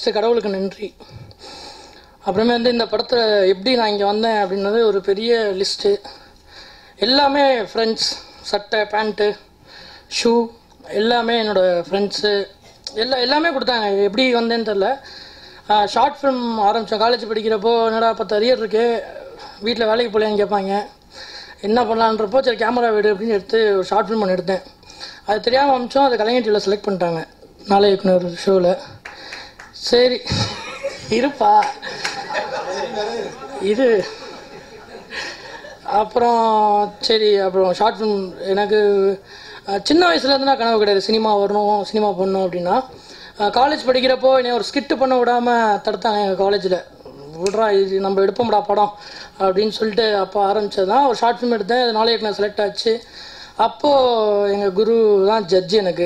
First கடவுளுக்கு நன்றி அப்புறமே வந்து இந்த படத்தில் எப்படி நான் இங்கே வந்தேன் அப்படின்னது ஒரு பெரிய லிஸ்ட்டு எல்லாமே ஃப்ரெண்ட்ஸ் சட்டை பேண்ட்டு ஷூ எல்லாமே என்னோடய ஃப்ரெண்ட்ஸு எல்லா எல்லாமே கொடுத்தாங்க எப்படி வந்தேன்னு தெரில ஷார்ட் ஃபிலிம் ஆரம்பித்தேன் காலேஜ் படிக்கிறப்போ என்னடா பத்து அரியர் இருக்கு வீட்டில் வேலைக்கு போகலையான்னு கேட்பாங்க என்ன பண்ணலான்றப்போ சரி கேமரா வீடு அப்படின்னு எடுத்து ஒரு ஷார்ட் ஃபிலிம் ஒன்று எடுத்தேன் அது தெரியாமல் அமிச்சோம் அதை கலைஞர் டிவியில் செலக்ட் பண்ணிட்டாங்க நாளை இயக்குனர் ஷோவில் சரி இருப்பா இது அப்புறம் சரி அப்புறம் ஷார்ட் ஃபிலிம் எனக்கு அஹ், சின்ன வயசுலேருந்து நான் கனவு கிடையாது சினிமா வரணும் சினிமா பண்ணணும் அப்படின்னா காலேஜ் படிக்கிறப்போ என்னை ஒரு ஸ்கிட்டு பண்ண விடாமல் தடுத்தாங்க எங்கள் காலேஜில் விட்றா இது நம்ம எடுப்போம்டா படம் அப்படின்னு சொல்லிட்டு அப்போ ஆரம்பிச்சது தான் ஒரு ஷார்ட் ஃபிலிம் எடுத்தேன் அது நாளைக்கு நான் செலக்ட் ஆச்சு அப்போது எங்கள் குரு தான் ஜட்ஜி எனக்கு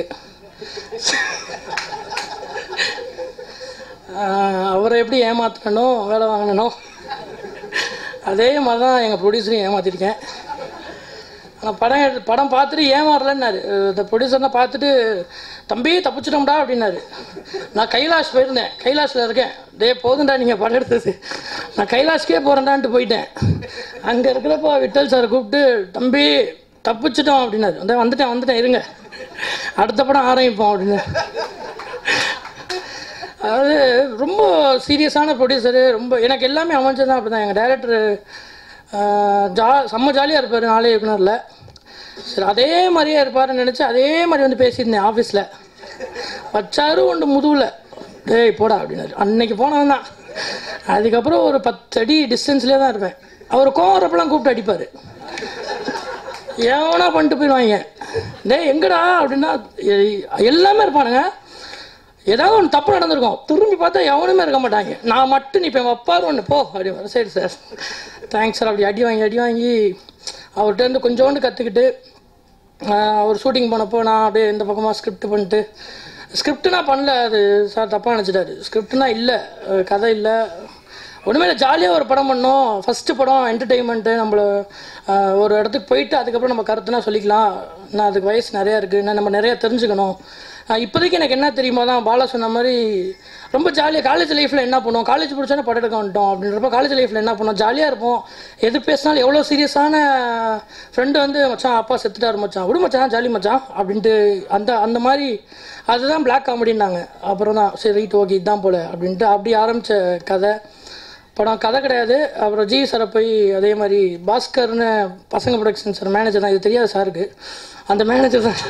ஆஹ் அவரை எப்படி ஏமாற்றணும் வேலை வாங்கணும் அதே மாதிரி தான் எங்கள் ப்ரொடியூசரையும் ஏமாற்றிருக்கேன் ஆனால் படம் எடுத்து படம் பார்த்துட்டு ஏமாறலன்னாரு இந்த ப்ரொடியூசர்னா பார்த்துட்டு தம்பி தப்பிச்சிட்டோம்டா அப்படின்னாரு நான் கைலாஷ் போயிருந்தேன் கைலாஷில் இருக்கேன் டே போதும்டா நீங்கள் படம் எடுத்தது நான் கைலாஷ்க்கே போகிறேன்டான்ட்டு போயிட்டேன் அங்கே இருக்கிறப்போ விட்டல் சார் கூப்பிட்டு தம்பி தப்பிச்சிட்டோம் அப்படின்னாரு வந்து வந்துட்டேன் வந்துட்டேன் இருங்க அடுத்த படம் ஆரம்பிப்போம் அப்படின்னு அதாவது ரொம்ப சீரியஸான ப்ரொடியூசரு ரொம்ப எனக்கு எல்லாமே அமைஞ்சது தான் அப்படி தான் எங்கள் டேரக்டர் ஜா செம்ம ஜாலியாக இருப்பார் நாளே இயக்குனரில் சரி அதே மாதிரியே இருப்பாருன்னு நினச்சி அதே மாதிரி வந்து பேசியிருந்தேன் ஆஃபீஸில் வச்சாரு ஒன்று முதுவில் டேய் போடா அப்படின்னாரு அன்னைக்கு போனவன் தான் அதுக்கப்புறம் ஒரு பத்து அடி டிஸ்டன்ஸ்லேயே தான் இருப்பேன் அவர் கோவரப்பெல்லாம் கூப்பிட்டு அடிப்பார் எவனா பண்ணிட்டு போயிடுவாங்க டேய் எங்கடா அப்படின்னா எ- எல்லாமே இருப்பானுங்க ஏதாவது ஒன்று தப்பு நடந்திருக்கும் திரும்பி பார்த்தா எவனுமே இருக்க மாட்டாங்க நான் மட்டும் நீ இப்போ வைப்பார் ஒன்று போ அப்படி வர சரி சார் தேங்க்ஸ் சார் அப்படி அடி வாங்கி அடி வாங்கி அவர்கிட்ட இருந்து கொஞ்சோண்டு கற்றுக்கிட்டு அவர் ஷூட்டிங் போனப்போ நான் அப்படியே இந்த பக்கமாக ஸ்கிரிப்ட் பண்ணிட்டு ஸ்கிரிப்ட் நான் பண்ணல அது சார் தப்பாக நினச்சிட்டாரு ஸ்கிரிப்ட்னா இல்லை அஹ் கதை இல்லை ஒன்றுமே இல்லை ஜாலியாக ஒரு படம் பண்ணோம் ஃபஸ்ட்டு படம் என்டர்டெயின்மெண்ட்டு நம்மள அஹ், ஒரு இடத்துக்கு போயிட்டு அதுக்கப்புறம் நம்ம கருத்துனா சொல்லிக்கலாம் நான் அதுக்கு வயசு நிறையா இருக்குது நான் நம்ம நிறையா தெரிஞ்சுக்கணும் அஹ், இப்போதைக்கு எனக்கு என்ன தெரியுமா தான் பாலா சொன்ன மாதிரி ரொம்ப ஜாலியாக காலேஜ் லைஃப்பில் என்ன பண்ணுவோம் காலேஜ் முடிச்சோன்னே படம் எடுக்க வந்துட்டோம் அப்படின்றப்ப காலேஜ் லைஃப்பில் என்ன பண்ணுவோம் ஜாலியாக இருப்போம் எது பேசினாலும் எவ்வளோ சீரியஸான ஃப்ரெண்டு வந்து மச்சான் அப்பா செத்துட்டாரு மச்சான் விடு மச்சான் ஜாலி மச்சான் அப்படின்ட்டு அந்த அந்த மாதிரி அதுதான் பிளாக் காமெடின்னாங்க அப்புறம் தான் சரி ரைட் ஓகே இதுதான் போல அப்படின்ட்டு அப்படி ஆரம்பித்த கதை படம் கதை கிடையாது அப்புறம் ஜி சாரை போய் அதே மாதிரி பாஸ்கர்னு பசங்க ப்ரொடக்ஷன் சார் மேனேஜர் தான் இது தெரியாது சாருக்கு அந்த மேனேஜர் தான்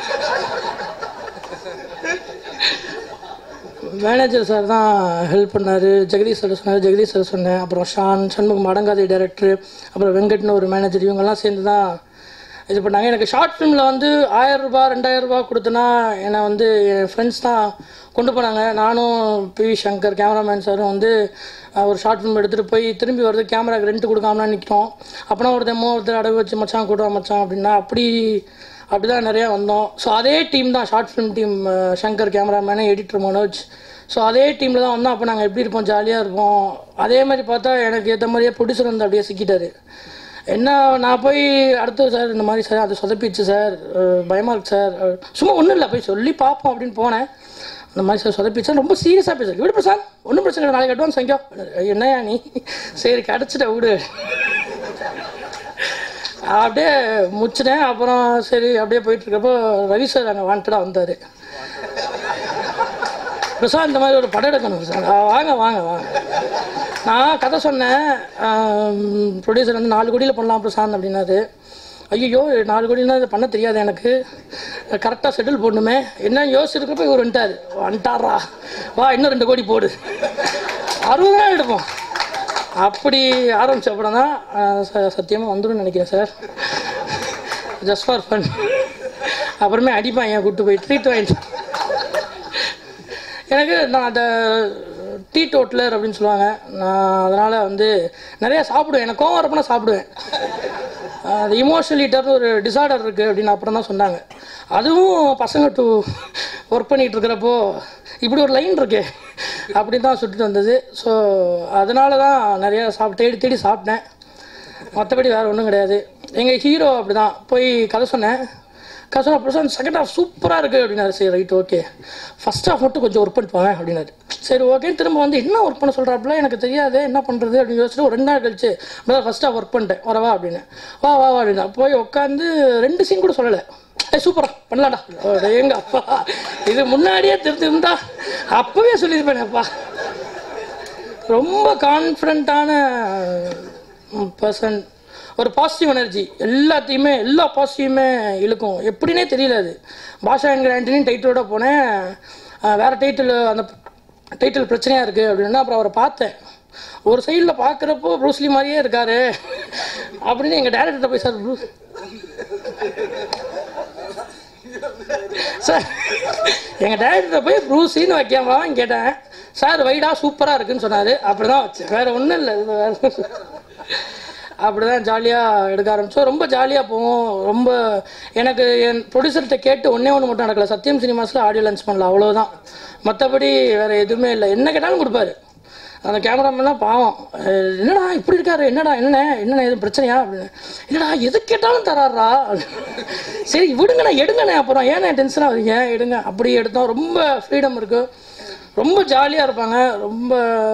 மேனேஜர் சார் தான் ஹெல்ப் பண்ணார் ஜெகதீஷ் சார் சொன்னார் ஜெகதீஷ் சார் சொன்னேன் அப்புறம் ஷான் சண்முகம் அடங்காதி டைரக்டர் அப்புறம் வெங்கட்னு ஒரு மேனேஜர் இவங்கெல்லாம் சேர்ந்து தான் இது பண்ணாங்க எனக்கு ஷார்ட் ஃபிலிமில் வந்து ஆயிரம் ரூபாய் ரெண்டாயிரம் ரூபாய் கொடுத்தனா என்னை வந்து என் ஃப்ரெண்ட்ஸ் தான் கொண்டு போனாங்க நானும் பி வி சங்கர் கேமராமேன் சாரும் வந்து அஹ், ஒரு ஷார்ட் ஃபிலிம் எடுத்துகிட்டு போய் திரும்பி வரது கேமராக்கு ரெண்ட் கொடுக்காமலாம் நிற்கிறோம் அப்புறம் ஒருத்தன் மூ ஒருத்தர் அடகு வச்சு மச்சான் கூட மச்சான் அப்படின்னா அப்படி அப்படி தான் நிறையா வந்தோம் ஸோ அதே டீம் தான் short film team Shankar cameraman editor Manoj so அதே டீமில் தான் வந்தோம் அப்போ நாங்கள் எப்படி இருப்போம் ஜாலியாக இருப்போம் அதே மாதிரி பார்த்தா எனக்கு ஏற்ற மாதிரியே ப்ரொடியூசர் வந்து அப்படியே சிக்கிட்டாரு என்ன நான் போய் அடுத்து சார் இந்த மாதிரி சார் அது சொதப்பிச்சு சார் அஹ் பயமா இருக்கு சார் அஹ் சும்மா ஒன்றும் இல்லை போய் சொல்லி பார்ப்போம் அப்படின்னு போனேன் அந்த மாதிரி சார் சொதப்பிச்சு ரொம்ப சீரியஸாக பேசுறேன் விடு சார் ஒன்றும் பிரச்சனை இல்லை நாளைக்கு அட்வான்ஸ் வாங்கிக்கோ என்னையா நீ சரி கிடச்சிட்ட விடு அப்படியே முடிச்சிட்டேன் அப்புறம் சரி அப்படியே போயிட்டு இருக்கப்போ ரவி சார் அங்கே வாண்டடாக வந்தார் பிரசாத் இந்த மாதிரி ஒரு படம் எடுக்கணும் பிரசாத் ஆ, வாங்க வாங்க வாங்க நான் கதை சொன்னேன் ப்ரொடியூசர் வந்து நாலு கோடியில் பண்ணலாம் பிரசாந்த் அப்படின்னாரு ஐயோ நாலு கோடினா இது பண்ண தெரியாது எனக்கு கரெக்டாக செட்டில் போடணுமே என்ன யோசிச்சிருக்கப்ப இவர் வந்துட்டார் வந்துட்டாரா வா இன்னும் ரெண்டு கோடி போடு அறுபதாயிரம் எடுப்போம் அப்படி ஆரம்பிச்ச படம் தான் சத்தியமாக வந்துடும் நினைக்கிறேன் சார் ஜஸ்ட் ஃபார் ஃபன் அப்புறமே அடிப்பான் என் கூப்பிட்டு போய் ட்ரீட் வாங்கிட்டு எனக்கு நான் அந்த டீ டோட்லர் அப்படின்னு சொல்லுவாங்க நான் அதனால் வந்து நிறையா சாப்பிடுவேன் எனக்கு கோவம் வரப்போ நான் சாப்பிடுவேன் அது இமோஷனல் ஈட்டர்னு ஒரு டிசார்டர் இருக்குது அப்படின்னு அப்புறம் தான் சொன்னாங்க அதுவும் பசங்க டூ ஒர்க் பண்ணிகிட்டு இருக்கிறப்போ இப்படி ஒரு லைன் இருக்கே அப்படி தான் சுட்டுட்டு வந்தது ஸோ அதனால தான் நிறையா சாப்பிட்டு தேடி தேடி சாப்பிட்டேன் மற்றபடி வேறு ஒன்றும் கிடையாது எங்கள் ஹீரோ அப்படி தான் போய் கதை சொன்னேன் கசனா பிரசாந்த் செகண்ட் ஹாஃப் சூப்பராக இருக்குது அப்படின்னாரு சரி ரைட் ஓகே ஃபர்ஸ்ட் ஹாஃப் மட்டும் கொஞ்சம் ஒர்க் பண்ணிட்டு போவேன் அப்படின்னாரு சரி ஓகே திரும்ப வந்து என்ன ஒர்க் பண்ண சொல்கிறாப்புல எனக்கு தெரியாது என்ன பண்ணுறது அப்படின்னு யோசிச்சுட்டு ஒரு ரெண்டு நாள் கழிச்சு ஃபர்ஸ்ட் ஹாஃப் ஒர்க் பண்ணிட்டேன் வரவா அப்படின்னு வா வா வா அப்படின்னா போய் உட்காந்து ரெண்டு சீன் கூட சொல்லலை ஏய் சூப்பரா பண்ணலாம்டா அட, எங்க அப்பா இது முன்னாடியே தெரிஞ்சிருந்தா அப்பவே சொல்லியிருப்பேனேப்பா ரொம்ப கான்ஃபிடண்ட்டான பர்சன் ஒரு பாசிட்டிவ் எனர்ஜி எல்லாத்தையுமே எல்லா பாசிட்டிவுமே இழுக்கும் எப்படின்னே தெரியல அது பாஷா என்கிற ஆண்டனியும் டைட்டிலோட போனேன் அஹ் வேற டைட்டில் அந்த டைட்டில் பிரச்சனையாக இருக்குது அப்படின்னா அப்புறம் அவரை பார்த்தேன் ஒரு சைடில் பார்க்குறப்போ ப்ரூஸ்லி மாதிரியே இருக்காரு அப்படின்னு எங்கள் டேரக்டர்கிட்ட போய் சார் ப்ரூஸ் சார் எங்கள் டேரக்டர் போய் ப்ரூஸின்னு வைக்காம கேட்டேன் சார் வைடா சூப்பராக இருக்குன்னு சொன்னார் அப்படி தான் வச்சேன் வேறு ஒன்றும் இல்லை இது வேறு அப்படி தான் ஜாலியாக எடுக்க ஆரம்பித்தோம் ரொம்ப ஜாலியாக போவோம் ரொம்ப எனக்கு என் ப்ரொடியூசர்கிட்ட கேட்டு ஒன்றே ஒன்று மட்டும் நடக்கல சத்யம் சினிமாஸில் ஆடியோ லன்ச் பண்ணல அவ்வளோதான் மற்றபடி வேறு எதுவுமே இல்லை என்ன கேட்டாலும் கொடுப்பாரு அந்த கேமராமேன்லாம் பாவம் அஹ் என்னடா இப்படி இருக்காரு என்னடா என்னண்ணே என்னண்ணே எதுவும் பிரச்சனையா அப்படின்னு என்னடா எது கேட்டாலும் தராரா சரி விடுங்கண்ணே எடுங்கண்ணே அப்புறம் ஏண்ணே டென்ஷனாக வரீங்க எடுங்க அப்படி எடுத்தோம் ரொம்ப ஃப்ரீடம் இருக்கு ரொம்ப ஜாலியாக இருப்பாங்க ரொம்ப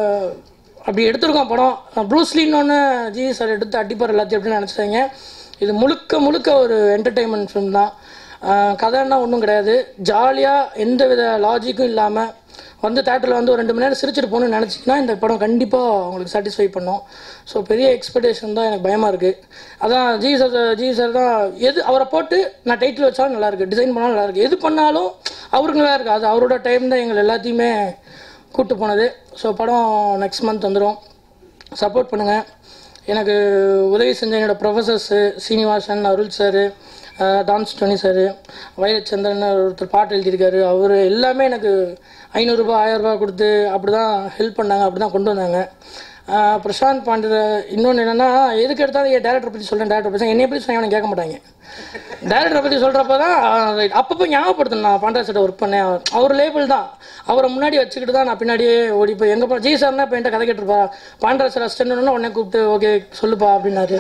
அப்படி எடுத்திருக்கோம் படம் ப்ரூஸ்லின்னு ஒன்று ஜி சார் எடுத்து அடிப்பார் எல்லாத்தையும் அப்படின்னு நினச்சிட்டாங்க இது முழுக்க முழுக்க ஒரு என்டர்டெயின்மெண்ட் ஃபிலிம் தான் ஆஹ் கதைன்னா ஒன்றும் கிடையாது ஜாலியாக எந்த வித லாஜிக்கும் இல்லாமல் வந்து தேட்டரில் வந்து ஒரு ரெண்டு மணி நேரம் சிரிச்சிட்டு போகணும்னு நினச்சிங்கன்னா இந்த படம் கண்டிப்பாக உங்களுக்கு சாட்டிஸ்ஃபை பண்ணும் ஸோ பெரிய எக்ஸ்பெக்டேஷன் தான் எனக்கு பயமாக இருக்குது அதான் ஜி சார் ஜி சார் தான் எது அவரை போட்டு நான் டைட்டில் வச்சாலும் நல்லாயிருக்கு டிசைன் பண்ணாலும் நல்லாயிருக்கு எது பண்ணாலும் அவருக்கு நல்லா இருக்குது அது அவரோட டைம் தான் எங்களை எல்லாத்தையுமே கூப்பிட்டு போனது ஸோ படம் நெக்ஸ்ட் மந்த் வந்துடும் சப்போர்ட் பண்ணுங்கள் எனக்கு உதவி செஞ்ச என்னோட professors Srinivasan Arul sir dance Tony sir Vairath Chandran ஒருத்தர் பாட்டு எழுதியிருக்காரு அவர் எல்லாமே எனக்கு ஐநூறுரூபா ஆயிரரூபா கொடுத்து அப்படி தான் ஹெல்ப் பண்ணாங்க அப்படி தான் கொண்டு வந்தாங்க ஆஹ் பிரசாந்த் பாண்டிய இன்னொன்று என்னென்னா எதுக்கு எடுத்தாலும் என் டேரக்டர் பற்றி சொல்கிறேன் டேரக்டர் பற்றி என்னை பற்றி சொன்னால் கேட்க மாட்டாங்க டேரக்டரை பற்றி சொல்கிறப்ப தான் ரைட் அப்பப்போ ஞாபகப்படுத்தணும் நான் பாண்டா சார்ட்ட ஒர்க் பண்ணேன் அவர் லேபிள் தான் அவரை முன்னாடி வச்சுக்கிட்டு தான் நான் பின்னாடியே ஓடி போய் எங்கே போ ஜி சார்னா இப்போ என்கிட்ட கதை கேட்டிருப்பா பாண்டா சார் அசிஸ்டன்ட் உடனே கூப்பிட்டு ஓகே சொல்லுப்பா அப்படின்னாரு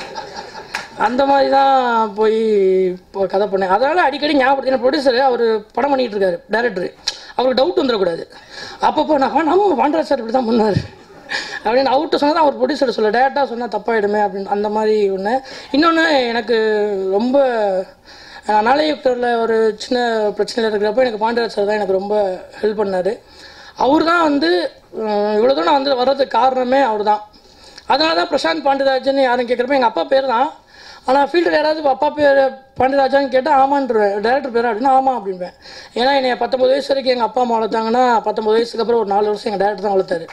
அந்த மாதிரி தான் போய் இப்போ கதை பண்ணேன் அதனால் அடிக்கடி ஞாபகப்படுத்தி ப்ரொடியூசர் அவர் படம் பண்ணிகிட்டு இருக்காரு டேரக்டர் அவருக்கு டவுட் வந்துடக்கூடாது அப்பப்போ நான் "ஆ, நம்ம பாண்டராஜ் சார் இப்படி தான் பண்ணார் அப்படின்னு அவுட்டு சொன்னால் அவர் ப்ரொடியூசர் சொல்ல டேரெக்டாக சொன்னால் தப்பாயிடுமே அப்படின்னு அந்த மாதிரி ஒன்று இன்னொன்று எனக்கு ரொம்ப நான் நாளையத்தில் ஒரு சின்ன பிரச்சனையில் இருக்கிறப்ப எனக்கு பாண்டியராஜ் சார் தான் எனக்கு ரொம்ப ஹெல்ப் பண்ணார் அவர் தான் வந்து இவ்வளோ தூரம் நான் வந்து வர்றதுக்கு காரணமே அவர் தான் அதனால தான் பிரசாந்த் பாண்டியராஜன் யாரும் கேட்குறப்ப எங்கள் அப்பா பேர் தான் ஆனால் ஃபீல்டில் யாராவது அப்பா பேர் பாண்டியராஜான்னு கேட்டால் ஆமான்றேன் டேரக்டர் பேர் அப்படின்னா ஆமாம் அப்படின்பேன் ஏன்னா என்னை பத்தொம்பது வயசு வரைக்கும் எங்கள் அப்பா அம்மா வளர்த்தாங்கன்னா பத்தொம்பது வயசுக்கு அப்புறம் ஒரு நாலு வருஷம் எங்கள் டேரக்டர் தான் வளர்த்தாரு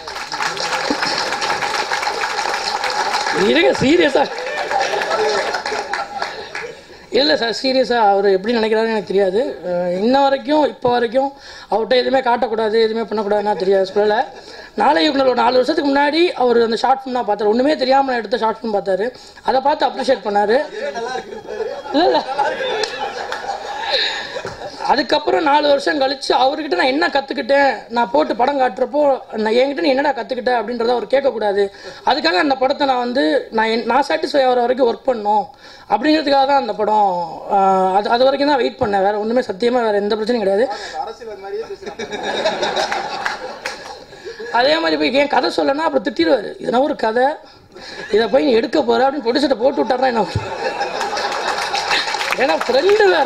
இருங்க சீரியஸாக இல்லை சார் சீரியஸாக அவர் எப்படி நினைக்கிறாருன்னு எனக்கு தெரியாது அஹ் இன்ன வரைக்கும் இப்போ வரைக்கும் அவர்கிட்ட எதுவுமே காட்டக்கூடாது எதுவுமே பண்ணக்கூடாதுன்னா தெரியாது சொல்லலை நாளை இவங்க ஒரு நாலு வருஷத்துக்கு முன்னாடி அவர் அந்த ஷார்ட் ஃபிலிம் தான் பார்த்தாரு ஒன்றுமே தெரியாமல் நான் எடுத்த ஷார்ட் ஃபிலிம் பார்த்தாரு அதை பார்த்து அப்ரிஷியேட் பண்ணார் இல்லை இல்லை அதுக்கப்புறம் நாலு வருஷம் கழிச்சு அவர்கிட்ட நான் என்ன கற்றுக்கிட்டேன் நான் போட்டு படம் காட்டுறப்போ நான் என்கிட்ட நீ என்னடா கற்றுக்கிட்ட அப்படின்றத அவர் கேட்கக்கூடாது அதுக்காக அந்த படத்தை நான் வந்து நான் என் நான் சாட்டிஸ்ஃபை ஆகிற வரைக்கும் ஒர்க் பண்ணணும் அப்படிங்கிறதுக்காக தான் அந்த படம் ஆஹ், அது அது வரைக்கும் தான் வெயிட் பண்ணேன் வேறு ஒன்றுமே சத்தியமாக வேறு எந்த பிரச்சனையும் கிடையாது அரசியல் மாதிரியே பேசுறாங்க அதே மாதிரி போய் ஏன் கதை சொல்லனா அப்புறம் திட்டிடுவார் இதெல்லாம் ஒரு கதை இதை போய் நீ எடுக்க போற அப்படின்னு ப்ரொடியூசர்ட்ட போட்டு விட்டாருன்னா என்ன பண்ணுறது? ஏன்னா ஃப்ரெண்டு வேற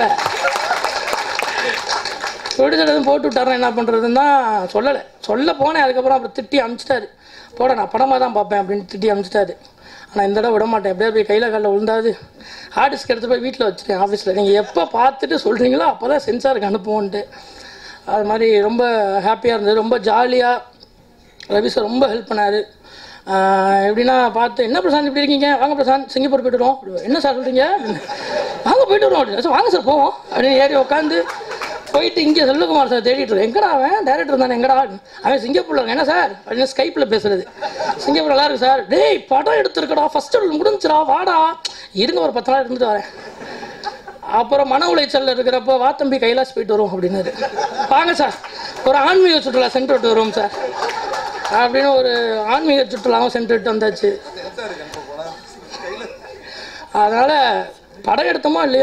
ப்ரொடியூசர் எதுவும் போட்டு விட்டாருன்னா என்ன பண்ணுறதுன்னு தான் சொல்லலை சொல்ல போனேன் அதுக்கப்புறம் அப்புறம் திட்டி அமிச்சிட்டாரு போட நான் படமாக தான் பார்ப்பேன் அப்படின்னு திட்டி அமிச்சிட்டாரு ஆனால் இந்த தடவை விட மாட்டேன் எப்படியா போய் கையில் காலில் விழுந்தாது ஹார்ட் டிஸ்க் எடுத்து போய் வீட்டில் வச்சுருக்கேன் ஆஃபீஸில் நீங்கள் எப்போ பார்த்துட்டு சொல்கிறீங்களோ அப்போ தான் சென்சாருக்கு அனுப்புவோன்ட்டு அது மாதிரி ரொம்ப ஹாப்பியாக இருந்தது ரொம்ப ஜாலியாக ரவி சார் ரொம்ப ஹெல்ப் பண்ணார் எப்படின்னா பார்த்து என்ன பிரசாந்த் இப்படி இருக்கீங்க வாங்க பிரசாந்த் சிங்கப்பூர் போயிட்டு வருவோம் அப்படி, என்ன சார் சொல்கிறீங்க வாங்க போயிட்டு வருவோம் அப்படின்னு "சார், வாங்க சார் போவோம் அப்படின்னு ஏறி உட்காந்து போயிட்டு இங்கே செல்வகுமார் சார் தேடிட்டு இருக்கேன் எங்கடா அவன் டேரக்டர் தானே எங்கடா அவன் சிங்கப்பூரில் இருக்கான் என்ன சார் அப்படின்னு ஸ்கைப்பில் பேசுறது சிங்கப்பூர் நல்லா இருக்கு சார் டேய் படம் எடுத்துருக்கடா ஃபர்ஸ்ட் முடிஞ்சுடா வாடா இருங்க ஒரு பத்து நாள் இருந்துட்டு வரேன் அப்புறம் மன உளைச்சல்ல இருக்கிறப்போ வா தம்பி கைலாஸ் போயிட்டு வரும் அப்படின்னாரு வாங்க சார் ஒரு ஆன்மீக சுற்றுலா சென்று விட்டு வருவோம் சார் அப்படின்னு ஒரு ஆன்மீக சுற்றுலாவும் சென்று விட்டு வந்தாச்சு அதனால் படம் எடுத்தோமோ இல்லையோ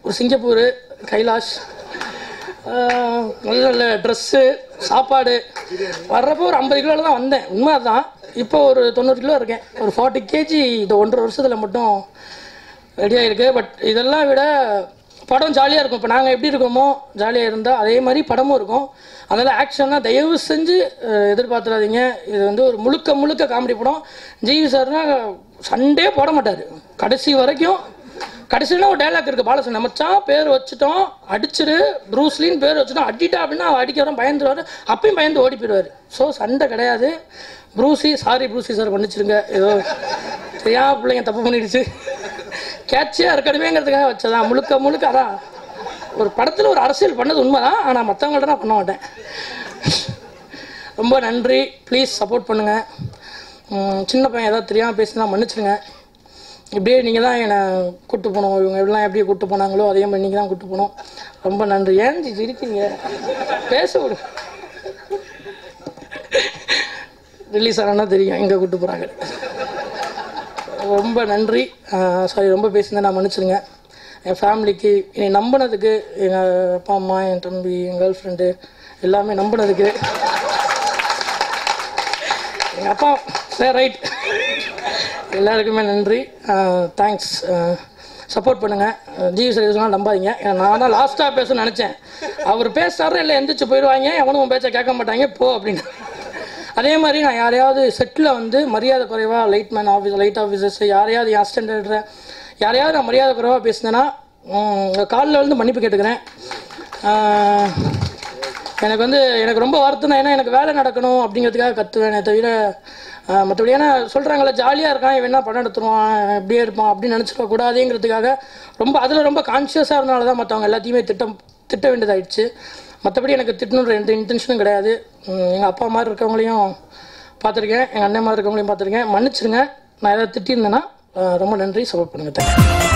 ஒரு சிங்கப்பூர் கைலாஷ் ஆஹ் நல்ல நல்ல ட்ரெஸ்ஸு சாப்பாடு வர்றப்போ ஒரு ஐம்பது கிலோவில் தான் வந்தேன் உண்மை தான் இப்போ ஒரு தொண்ணூறு கிலோ இருக்கேன் ஒரு ஃபார்ட்டி கேஜி இந்த ஒன்றரை வருஷத்தில் மட்டும் ரெடியாக இருக்குது பட் இதெல்லாம் விட படம் ஜாலியாக இருக்கும் இப்போ நாங்கள் எப்படி இருக்கோமோ ஜாலியாக இருந்தால் அதே மாதிரி படமும் இருக்கும் அதனால் ஆக்ஷன்லாம் தயவு செஞ்சு அஹ், எதிர்பார்த்துடாதீங்க இது வந்து ஒரு முழுக்க முழுக்க காமெடி படம் ஜிவி சார்னா சண்டே போட மாட்டார் கடைசி வரைக்கும் கடைசியில் ஒரு டைலாக் இருக்குது பாலசன் மச்சான் பேர் வச்சுட்டோம் அடிச்சிரு ப்ரூஸ்லின்னு பேர் வச்சுட்டோம் அடிட்டா அப்படின்னா அவன் அடிக்கிறோம் பயந்துருவார் அப்பயும் பயந்து ஓடி போயிடுவார் ஸோ சண்டை கிடையாது ப்ரூசி சாரி ப்ரூசி சார் மன்னிச்சிருங்க ஏதோ தெரியாம பிள்ளைங்க தப்பு பண்ணிடுச்சு கேட்சியாக இருக்கணுமேங்கிறதுக்காக வச்சதான் முழுக்க முழுக்க அதான் ஒரு படத்தில் ஒரு அரசியல் பண்ணது உண்மைதான் ஆனால் மற்றவங்கள்ட்ட நான் பண்ண மாட்டேன் ரொம்ப நன்றி ப்ளீஸ் சப்போர்ட் பண்ணுங்கள் சின்ன பையன் ஏதாவது தெரியாமல் பேசினா மன்னிச்சிடுங்க இப்படியே நீங்கள் தான் என்னை கூட்டு போனோம் இவங்க எப்படிலாம் எப்படி கூட்டு போனாங்களோ அதே மாதிரி நீங்கள் தான் கூட்டு போனோம் ரொம்ப நன்றி ஏன் ஜி சிரிக்கிறீங்க பேச விடு ரிலீஸ் ஆனால் தெரியும் எங்கே கூட்டு போகிறாங்க ரொம்ப நன்றி சாரி ரொம்ப பேசியிருந்தேன் நான் மன்னிச்சிடுங்க என் ஃபேமிலிக்கு என்னை நம்பினதுக்கு எங்கள் அப்பா அம்மா என் தம்பி என் கேர்ள் ஃப்ரெண்டு எல்லாமே நம்பினதுக்கு எங்கள் அப்பா சரி ரைட் எல்லாருக்குமே நன்றி தேங்க்ஸ் சப்போர்ட் பண்ணுங்கள் ஜிவி சர்வீஸ்லாம் நம்பாதீங்க ஏன்னா நான் தான் லாஸ்ட்டாக பேசணும்னு நினச்சேன் அவர் பேசுறாரு இல்லை எந்திரிச்சு போயிடுவாங்க எவனும் உன் பேச்சை கேட்க மாட்டாங்க போ அப்படின்னு அதே மாதிரி நான் யாரையாவது செட்டில் வந்து மரியாதை குறைவாக light man office light officers யாரையாவது என் அசிஸ்டன்ட் யாரையாவது நான் மரியாதை குறைவாக பேசினேன்னா காலில் வந்து மன்னிப்பு கேட்டுக்கிறேன் ஆஹ், எனக்கு வந்து எனக்கு ரொம்ப வருத்தம் ஏன்னா எனக்கு வேலை நடக்கணும் அப்படிங்கிறதுக்காக கற்றுவேனே தவிர ஆஹ், மற்றபடி ஏன்னா சொல்கிறாங்களே ஜாலியாக இருக்கான் இவன் என்ன படம் எடுத்துருவான் இப்படியே இருப்பான் அப்படின்னு நினச்சிட கூடாதுங்கிறதுக்காக ரொம்ப அதில் ரொம்ப கான்ஷியஸாக இருந்தனால தான் மற்றவங்க எல்லாத்தையுமே திட்டம் திட்ட வேண்டியதாயிடுச்சு மற்றபடி எனக்கு திட்டணுன்ற எந்த இன்டென்ஷனும் கிடையாது எங்கள் அப்பா மாதிரி இருக்கவங்களையும் பார்த்துருக்கேன் எங்கள் அண்ணன் மாதிரி இருக்கவங்களையும் பார்த்துருக்கேன் மன்னிச்சிருங்க நான் ஏதாவது திட்டியிருந்தேன்னா ஆஹ், ரொம்ப நன்றி சப்போர்ட் பண்ணுங்கள் தேங்க்யூ